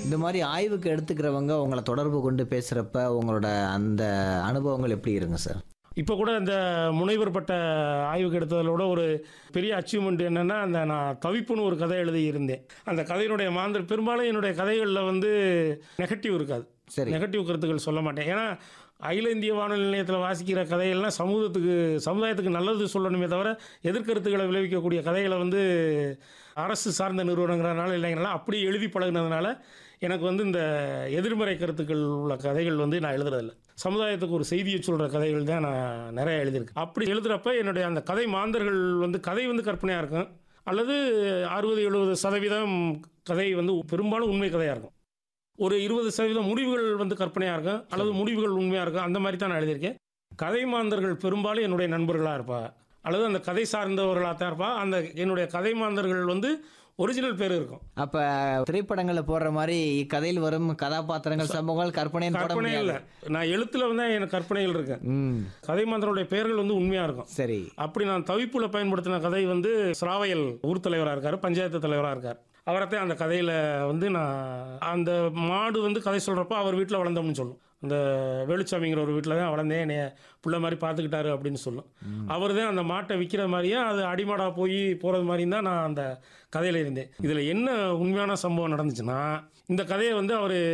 இந்த மாதிரி ஆய்வுக்கு எடுத்துக்கிறவங்க உங்களை தொடர்பு கொண்டு பேசுகிறப்ப உங்களோட அந்த அனுபவங்கள் எப்படி இருங்க சார் இப்போ கூட இந்த முனைவர் பட்ட ஆய்வுக்கு எடுத்ததிலோட ஒரு பெரிய அச்சீவ்மெண்ட் என்னென்னா அந்த நான் தவிப்புன்னு ஒரு கதை எழுதியிருந்தேன் அந்த கதையினுடைய மாந்தர் பெரும்பாலும் என்னுடைய கதைகளில் வந்து நெகட்டிவ் இருக்காது சரி நெகட்டிவ் கருத்துக்கள் சொல்ல மாட்டேன் ஏன்னா அகில இந்திய வானொலி நிலையத்தில் வாசிக்கிற கதைகள்லாம் சமூகத்துக்கு சமுதாயத்துக்கு நல்லது சொல்லணுமே தவிர எதிர்கருத்துக்களை விளைவிக்கக்கூடிய கதைகளை வந்து அரசு சார்ந்த நிறுவனங்கிறனால இல்லைங்களா அப்படி எழுதி பழகுனதுனால எனக்கு வந்து இந்த எதிர்மறை கருத்துக்கள் உள்ள கதைகள் வந்து நான் எழுதுறதில்ல சமுதாயத்துக்கு ஒரு செய்தியை சொல்கிற கதைகள் தான் நான் நிறைய எழுதியிருக்கேன் அப்படி எழுதுகிறப்ப என்னுடைய அந்த கதை மாந்தர்கள் வந்து கதை வந்து கற்பனையாக இருக்கும் அல்லது அறுபது எழுபது சதவீதம் கதை வந்து பெரும்பாலும் உண்மை கதையாக இருக்கும் ஒரு இருபது சதவீதம் முடிவுகள் வந்து கற்பனையாக இருக்கும் அல்லது முடிவுகள் உண்மையாக இருக்கும் அந்த மாதிரி தான் நான் எழுதியிருக்கேன் கதை மாந்தர்கள் பெரும்பாலும் என்னுடைய நண்பர்களாக இருப்பா அல்லது அந்த கதை சார்ந்தவர்களாக தான் இருப்பா அந்த என்னுடைய கதை மாந்தர்கள் வந்து ஒரிஜினல் பேர் இருக்கும் அப்போ திரைப்படங்களில் போடுற மாதிரி கதையில் வரும் கதாபாத்திரங்கள் சம்பவங்கள் கற்பனைன்னு போட கற்பனை முடியாது இல்லை நான் எழுத்துல வந்து எனக்கு கற்பனைகள் இருக்கு ம் கதை மாந்தர்களுடைய பெயர்கள் வந்து உண்மையாக இருக்கும் சரி அப்படி நான் தவிப்புல பயன்படுத்தின கதை வந்து சிராவையல் ஊர் தலைவராக இருக்கார் பஞ்சாயத்து தலைவராக இருக்கார் அவரைத்தான் அந்த கதையில் வந்து நான் அந்த மாடு வந்து கதை சொல்கிறப்ப அவர் வீட்டில் வளர்ந்தோம்னு சொல்லும் அந்த வேலுச்சாமிங்கிற ஒரு வீட்டில் தான் வளர்ந்தேன் என்னைய புள்ள மாதிரி பார்த்துக்கிட்டாரு அப்படின்னு சொல்லும் அவர் தான் அந்த மாட்டை விற்கிற மாதிரியே அது அடிமாடாக போய் போகிறது மாதிரியும் தான் நான் அந்த கதையில் இருந்தேன் இதில் என்ன உண்மையான சம்பவம் நடந்துச்சுன்னா இந்த கதையை வந்து அவர்